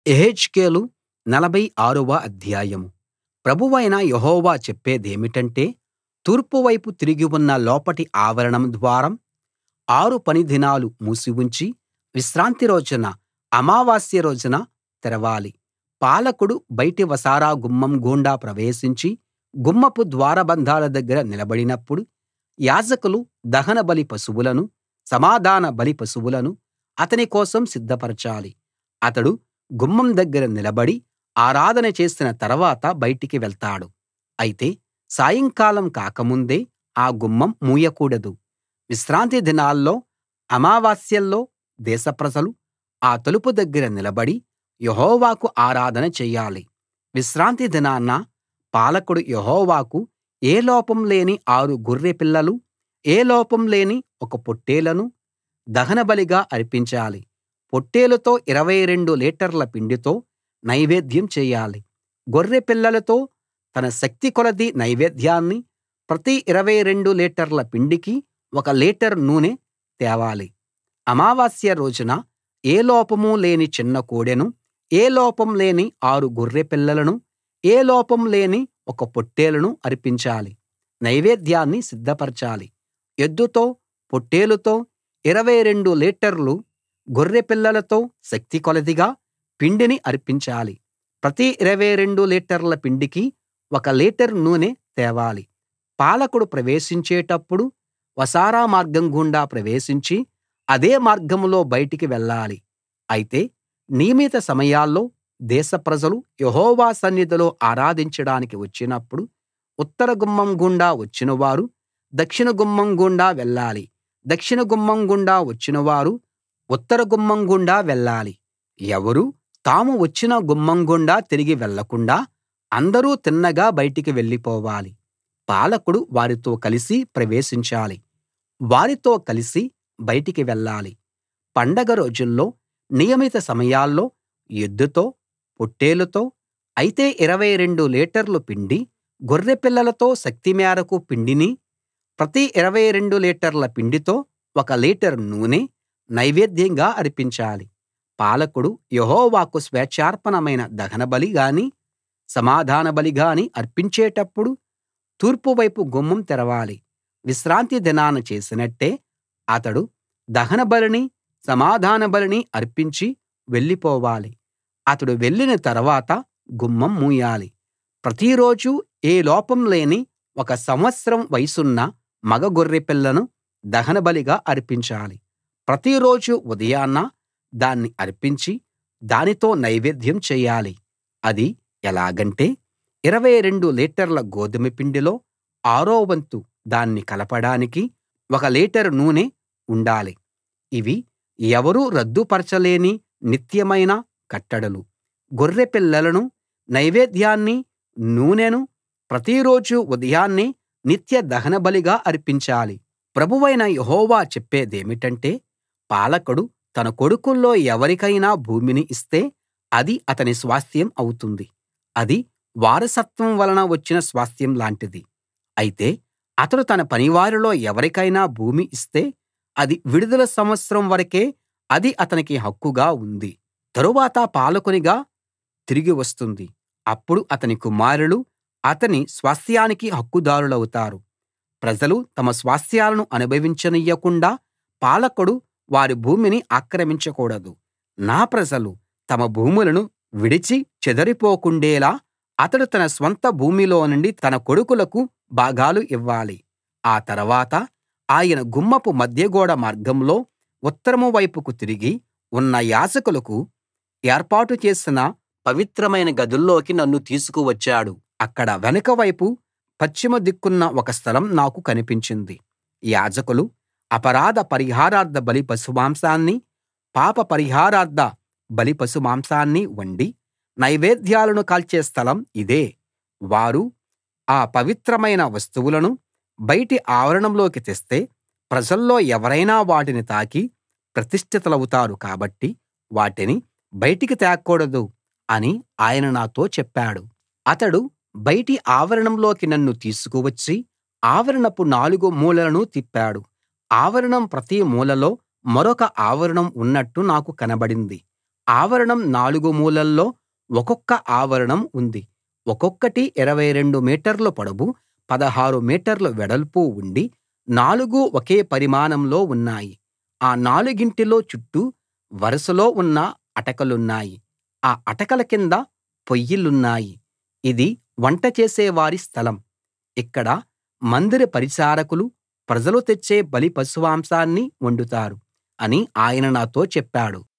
యెహెజ్కేలు నలభై ఆరవ అధ్యాయం ప్రభువైన యెహోవా చెప్పేదేమిటంటే తూర్పు వైపు తిరిగి ఉన్న లోపటి ఆవరణ ద్వారం ఆరు పని దినాలు మూసి ఉంచి విశ్రాంతి రోజున అమావాస్య రోజున తెరవాలి పాలకుడు బయటి వసారా గుమ్మం గుండా ప్రవేశించి గుమ్మపు ద్వారబంధాల దగ్గర నిలబడినప్పుడు యాజకులు దహనబలి పశువులను సమాధాన బలి పశువులను అతని కోసం సిద్ధపరచాలి అతడు గుమ్మం దగ్గర నిలబడి ఆరాధన చేసిన తర్వాత బయటికి వెళ్తాడు అయితే సాయంకాలం కాకముందే ఆ గుమ్మం మూయకూడదు విశ్రాంతి దినాల్లో అమావాస్యల్లో దేశ ప్రజలు ఆ తలుపు దగ్గర నిలబడి యెహోవాకు ఆరాధన చెయ్యాలి విశ్రాంతి దినాన పాలకుడు యెహోవాకు ఏ లోపం లేని ఆరు గొర్రె పిల్లలు ఏ లోపం లేని ఒక పొట్టేలును దహనబలిగా అర్పించాలి పొట్టేలుతో 22 లీటర్ల పిండితో నైవేద్యం చేయాలి గొర్రె పిల్లలతో తన శక్తి కొలది నైవేద్యాన్ని ప్రతి 22 లీటర్ల పిండికి ఒక లీటర్ నూనె తేవాలి అమావాస్య రోజున ఏ లోపం లేని చిన్న కోడెను ఏ లోపం లేని ఆరు గొర్రె పిల్లలను ఏ లోపం లేని ఒక పొట్టేలును అర్పించాలి నైవేద్యాన్ని సిద్ధపరచాలి ఎద్దుతో పొట్టేలుతో 22 లీటర్లు గొర్రె పిల్లలతో శక్తి కొలదిగా పిండిని అర్పించాలి ప్రతి 22 లీటర్ల పిండికి ఒక లీటర్ నూనె తేవాలి పాలకుడు ప్రవేశించేటప్పుడు వసారా మార్గం గుండా ప్రవేశించి అదే మార్గంలో బయటికి వెళ్ళాలి అయితే నియమిత సమయాల్లో దేశ ప్రజలు యెహోవా సన్నిధిలో ఆరాధించడానికి వచ్చినప్పుడు ఉత్తర గుమ్మం గుండా వచ్చినవారు దక్షిణ గుమ్మం గుండా వెళ్ళాలి దక్షిణ గుమ్మం గుండా వచ్చినవారు ఉత్తర గుమ్మం గుండా వెళ్ళాలి ఎవరూ తాము వచ్చిన గుమ్మం గుండా తిరిగి వెళ్ళకుండా అందరూ తిన్నగా బయటికి వెళ్ళిపోవాలి పాలకుడు వారితో కలిసి ప్రవేశించాలి వారితో కలిసి బయటికి వెళ్ళాలి పండగ రోజుల్లో నియమిత సమయాల్లో ఎద్దుతో పొట్టేలుతో అయితే 22 లీటర్లు పిండి గొర్రె పిల్లలతో శక్తి మేరకు పిండిని ప్రతి 22 లీటర్ల పిండితో ఒక లీటర్ నూనె నైవేద్యంగా అర్పించాలి పాలకుడు యెహోవాకు స్వేచ్ఛార్పణమైన దహనబలి గానీ సమాధాన బలి గానీ అర్పించేటప్పుడు తూర్పు వైపు గుమ్మం తెరవాలి విశ్రాంతి దినాన చేసినట్టే అతడు దహనబలిని సమాధాన బలిని అర్పించి వెళ్ళిపోవాలి అతడు వెళ్ళిన తర్వాత గుమ్మం మూయాలి ప్రతిరోజూ ఏ లోపం లేని ఒక సంవత్సరం వయసున్న మగ గొర్రె పిల్లను దహనబలిగా అర్పించాలి ప్రతిరోజు ఉదయాన దాన్ని అర్పించి దానితో నైవేద్యం చేయాలి అది ఎలాగంటే 22 లీటర్ల గోదుమ పిండిలో ఆరో వంతు దాన్ని కలపడానికి ఒక లీటర్ నూనె ఉండాలి ఇవి ఎవరూ రద్దుపరచలేని నిత్యమైన కట్టడలు గొర్రె పిల్లలను నైవేద్యాన్ని నూనెను ప్రతిరోజూ ఉదయాన్నే నిత్య దహనబలిగా అర్పించాలి ప్రభువైన యెహోవా చెప్పేదేమిటంటే పాలకుడు తన కొడుకుల్లో ఎవరికైనా భూమిని ఇస్తే అది అతని స్వాస్థ్యం అవుతుంది అది వారసత్వం వలన వచ్చిన స్వాస్థ్యం లాంటిది అయితే అతడు తన పనివారిలో ఎవరికైనా భూమి ఇస్తే అది విడుదల సంవత్సరం వరకే అది అతనికి హక్కుగా ఉంది తరువాత పాలకునిగా తిరిగి వస్తుంది అప్పుడు అతని కుమారులు అతని స్వాస్థ్యానికి హక్కుదారులవుతారు ప్రజలు తమ స్వాస్థ్యాలను అనుభవించనియ్యకుండా పాలకుడు వారి భూమిని ఆక్రమించకూడదు నా ప్రజలు తమ భూములను విడిచి చెదరిపోకుండేలా అతడు తన స్వంత భూమిలో నుండి తన కొడుకులకు భాగాలు ఇవ్వాలి ఆ తర్వాత ఆయన గుమ్మపు మధ్యగోడ మార్గంలో ఉత్తరం వైపుకు తిరిగి ఉన్న యాజకులకు ఏర్పాటు చేసిన పవిత్రమైన గదుల్లోకి నన్ను తీసుకువచ్చాడు అక్కడ వెనక వైపు పశ్చిమ దిక్కున ఒక స్థలం నాకు కనిపించింది యాజకులు అపరాధ పరిహారార్థ బలి పశుమాంసాన్ని పాప పరిహారార్థ బలి పశుమాంసాన్ని వండి నైవేద్యాలను కాల్చే స్థలం ఇదే వారు ఆ పవిత్రమైన వస్తువులను బయటి ఆవరణంలోకి తెస్తే ప్రజల్లో ఎవరైనా వాటిని తాకి ప్రతిష్ఠితులవుతారు కాబట్టి వాటిని బయటికి తేకూడదు అని ఆయన నాతో చెప్పాడు అతడు బయటి ఆవరణంలోకి నన్ను తీసుకువచ్చి ఆవరణపు నాలుగు మూలలను తిప్పాడు ఆవరణం ప్రతి మూలలో మరొక ఆవరణం ఉన్నట్టు నాకు కనబడింది ఆవరణం నాలుగు మూలల్లో ఒక్కొక్క ఆవరణం ఉంది ఒక్కొక్కటి 22 మీటర్ల పొడవు 16 మీటర్ల వెడల్పు ఉండి నాలుగూ ఒకే పరిమాణంలో ఉన్నాయి ఆ నాలుగింటిలో చుట్టూ వరుసలో ఉన్న అటకలున్నాయి ఆ అటకల కింద పొయ్యిలున్నాయి ఇది వంట చేసేవారి స్థలం ఇక్కడ మందిర పరిచారకులు ప్రజలు తెచ్చే బలి పశుమాంసాన్ని వండుతారు అని ఆయన నాతో చెప్పాడు